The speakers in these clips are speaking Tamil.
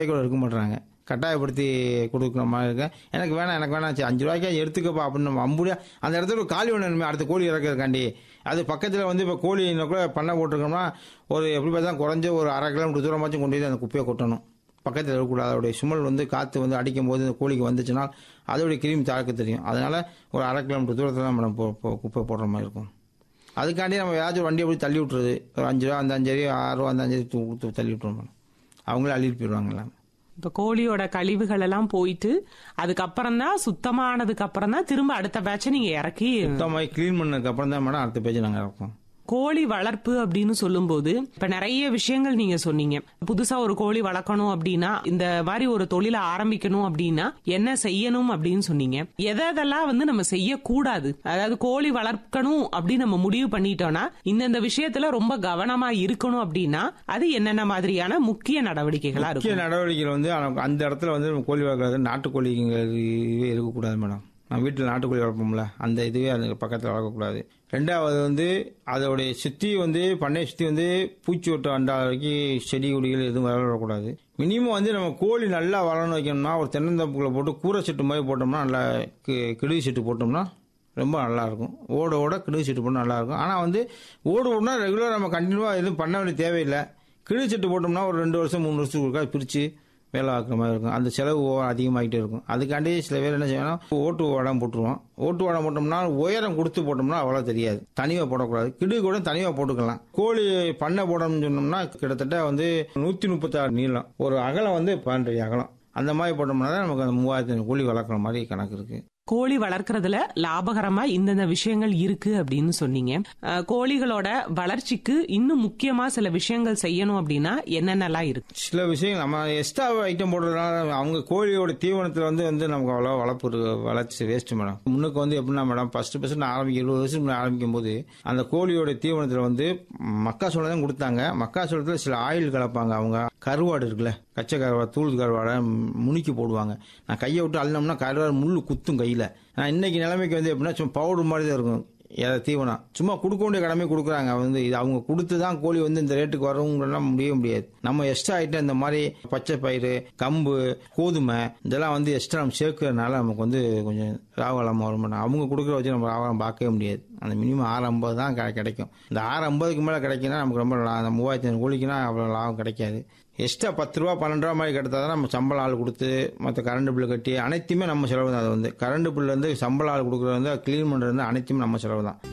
கூட இருக்க மாட்டாங்க கட்டாயப்படுத்தி கொடுக்குற மாதிரி இருக்கேன் எனக்கு வேணாம் எனக்கு வேணாம் சரி அஞ்சு ரூபாய்க்கா எடுத்துக்கப்பா அப்படின்னு நம்ம அம்புடியா அந்த இடத்துல ஒரு காலி ஒன்று வேணுமே அடுத்த கோழி இறக்கிறதுக்காண்டி அது பக்கத்தில் வந்து இப்போ கோழி இன்னும் கூட பண்ணை போட்டிருக்கோம்னா ஒரு எப்படி பார்த்தா குறைஞ்ச ஒரு அரை கிலோமீட்டர் தூரமாச்சும் கொண்டு போய் அந்த குப்பையை கொட்டணும் பக்கத்தில் இருக்கக்கூடாது அதோடைய சுமல் வந்து காற்று வந்து அடிக்கும் போது இந்த கோழிக்கு வந்துச்சுன்னா அதோடைய கிருமி தாக்க தெரியும் அதனால ஒரு அரை கிலோமீட்டர் தூரத்தில் தான் மேடம் போ- போ- குப்பை போடுற மாதிரி இருக்கும் அதுக்காண்டி நம்ம ஏதாச்சும் வண்டியை போய் தள்ளி விட்டுறது ஒரு அஞ்சு ரூபா அந்த அஞ்சு ரூபா ஆறு ரூபா அந்த அஞ்சு ரூபா கொடுத்து தள்ளி விட்டுருவோம் மேடம் அவங்களே அள்ளிட்டு போயிடுவாங்க எல்லாம் இப்ப கோழியோட கழிவுகள் எல்லாம் போயிட்டு அதுக்கப்புறம் தான் சுத்தமானதுக்கு அப்புறம் தான் திரும்ப அடுத்த பேட்சை நீங்க இறக்கி சுத்தமாக க்ளீன் பண்ணதுக்கு அப்புறம் தான் மேடம் அடுத்த பேஜ் நாங்கள் இறப்போம் கோழி வளர்ப்பு அப்படின்னு சொல்லும்போது இப்ப நிறைய விஷயங்கள் நீங்க சொன்னீங்க புதுசா ஒரு கோழி வளர்க்கணும் அப்படின்னா இந்த மாதிரி ஒரு தொழிலை ஆரம்பிக்கணும் அப்படின்னா என்ன செய்யணும் அப்படின்னு சொன்னீங்க எதெல்லாம் வந்து நம்ம செய்யக்கூடாது அதாவது கோழி வளர்க்கணும் அப்படின்னு நம்ம முடிவு பண்ணிட்டோம்னா இந்தந்த விஷயத்துல ரொம்ப கவனமா இருக்கணும் அப்படின்னா அது என்னென்ன மாதிரியான முக்கிய நடவடிக்கைகளா முக்கிய இருக்கும் நடவடிக்கைகள் வந்து அந்த- அந்த இடத்துல வந்து நம்ம கோழி வளர்க்குறது நாட்டுக்கோழிங்க இதுவே இருக்கக்கூடாது மேடம் நான் வீட்டில் நாட்டுக்கோழி வளர்ப்போம்ல அந்த இதுவே அது பக்கத்தில் வளர்க்கக்கூடாது ரெண்டாவது வந்து அதோடைய சுற்றி வந்து பண்ணையை சுற்றி வந்து பூச்சி ஒட்டு அண்டா வரைக்கும் செடி கொடிகள் எதுவும் வளரக்கூடாது மினிமம் வந்து நம்ம கோழி நல்லா வளரணும் வைக்கணும்னா ஒரு தென்னந்தப்புகளை போட்டு கூரை செட்டு மாதிரி போட்டோம்னா நல்லா கி- கிடுகு செட்டு போட்டோம்னா ரொம்ப நல்லா இருக்கும் ஓட ஓட கிடுகு செட்டு போட்டால் நல்லா இருக்கும் ஆனால் வந்து ஓடு ஓடுனா ரெகுலராக நம்ம கண்டினியூவாக எதுவும் பண்ண வேண்டிய தேவையில்லை கிடுகு செட்டு போட்டோம்னா ஒரு ரெண்டு வருஷம் மூணு வருஷத்துக்கு ஒருக்கா பிரித்து வேலை ஆக்குற மாதிரி இருக்கும் அந்த செலவு ஓ- அதிகமாகிட்டே இருக்கும் அதுக்காண்டி சில பேர் என்ன செய்யணும் ஓட்டு வாடம் போட்டுருவோம் ஓட்டு வாடம் போட்டோம்னா உயரம் கொடுத்து போட்டோம்னா அவ்வளோ தெரியாது தனியாக போடக்கூடாது கிடு கூட தனியாக போட்டுக்கலாம் கோழி பண்ணை போடணும்னு சொன்னோம்னா கிட்டத்தட்ட வந்து நூற்றி முப்பத்தாறு நீளம் ஒரு அகலம் வந்து பன்னெண்டு அடி அகலம் அந்த மாதிரி போட்டோம்னா தான் நமக்கு அந்த மூவாயிரத்தி ஐநூறு கோழி வளர்க்குற மாதிரி கணக்கு இருக்குது கோழி வளர்க்கறதுல லாபகரமா இந்தந்த விஷயங்கள் இருக்கு அப்படின்னு சொன்னீங்க அஹ், கோழிகளோட வளர்ச்சிக்கு இன்னும் முக்கியமா சில விஷயங்கள் செய்யணும் அப்படின்னா என்னென்னலாம் இருக்கு சில விஷயங்கள் நம்ம எக்ஸ்ட்ரா ஐட்டம் போடுறதுனால அவங்க கோழியோட தீவனத்தில் வந்து வந்து நமக்கு அவ்வளோ வளர்ப்பு இருக்கு- வளர்ச்சி வேஸ்ட் மேடம் முன்னுக்கு வந்து எப்படின்னா மேடம் ஃபர்ஸ்ட் ஃபர்ஸ்ட் நான் ஆரம்பிக்க இருபது வருஷம் முன்னாடி ஆரம்பிக்கும் போது அந்த கோழியோட தீவனத்தில் வந்து மக்காசோளம் தான் கொடுத்தாங்க மக்காசோளத்தில் சில ஆயில் கலப்பாங்க அவங்க கருவாடு இருக்குல்ல கச்சை கருவாடு தூள் கருவாடை ம், முனிக்கி போடுவாங்க நான் கையை விட்டு அள்ளனோம்னா கருவாடு முள்ளு குத்தும் கையில் நான் இன்னைக்கு நிலைமைக்கு வந்து எப்படின்னா சும்மா பவுடர் மாதிரி தான் இருக்கும் ஏதாவது தீவனம் சும்மா கொடுக்க வேண்டிய கடமை கொடுக்குறாங்க வந்து இது அவங்க கொடுத்து தான் கோழி வந்து இந்த ரேட்டுக்கு வரவங்கலாம் முடிய முடியாது நம்ம எக்ஸ்ட்ரா ஐட்டம் இந்த மாதிரி பச்சை பயிறு கம்பு கோதுமை இதெல்லாம் வந்து எக்ஸ்ட்ரா நம்ம சேர்க்கறதுனால நமக்கு வந்து கொஞ்சம் லாபம் வரும் அவங்க கொடுக்குற வச்சு நம்ம லாபம் பார்க்கவே முடியாது அந்த மினிமம் ஆறு ஐம்பது தான் கிடை- கிடைக்கும் இந்த ஆறு ஐம்பதுக்கு மேலே கிடைக்குன்னா நமக்கு ரொம்ப லா- அந்த மூவாயிரத்தி ஐநூறு கோழிக்குனா அவ்வளோ லாபம் கிடைக்காது எக்ஸ்ட்ரா பத்து ரூபா பன்னெண்டு ரூபா மாதிரி கிடைத்தா தான் நம்ம சம்பளம் ஆள் கொடுத்து மற்ற கரண்ட் பில்லு கட்டி அனைத்துமே நம்ம செலவு தான் அது வந்து கரண்ட் பில் வந்து சம்பளம் ஆள் கொடுக்குறது வந்து க்ளீன் பண்ணுறது வந்து அனைத்துமே நம்ம செலவு தான்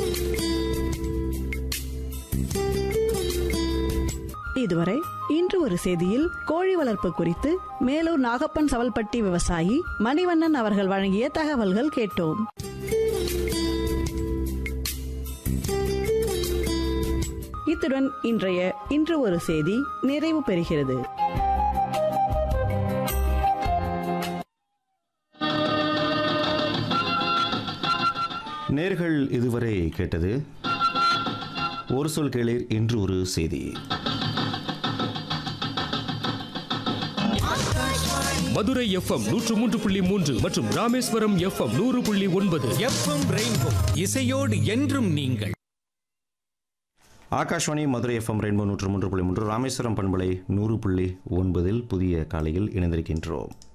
இதுவரை இன்று ஒரு செய்தியில் கோழி வளர்ப்பு குறித்து மேலூர் நாகப்பன் சவல்பட்டி விவசாயி மணிவண்ணன் அவர்கள் வழங்கிய தகவல்கள் கேட்டோம் இத்துடன் இன்றைய இன்று ஒரு செய்தி நிறைவு பெறுகிறது நேர்கள் இதுவரை கேட்டது ஒரு சொல் கேளீர் இன்று ஒரு செய்தி மதுரை எஃப்எம் நூற்று மூன்று புள்ளி மூன்று மற்றும் ராமேஸ்வரம் எஃப்எம் நூறு புள்ளி ஒன்பது எஃப்எம் ரெயின்போ இசையோடு என்றும் நீங்கள் ஆகாஷ்வாணி மதுரை எஃப்எம் ரெயின்போ நூற்று மூன்று புள்ளி மூன்று ராமேஸ்வரம் பண்பலை நூறு புள்ளி ஒன்பதில் புதிய காலையில் இணைந்திருக்கின்றோம்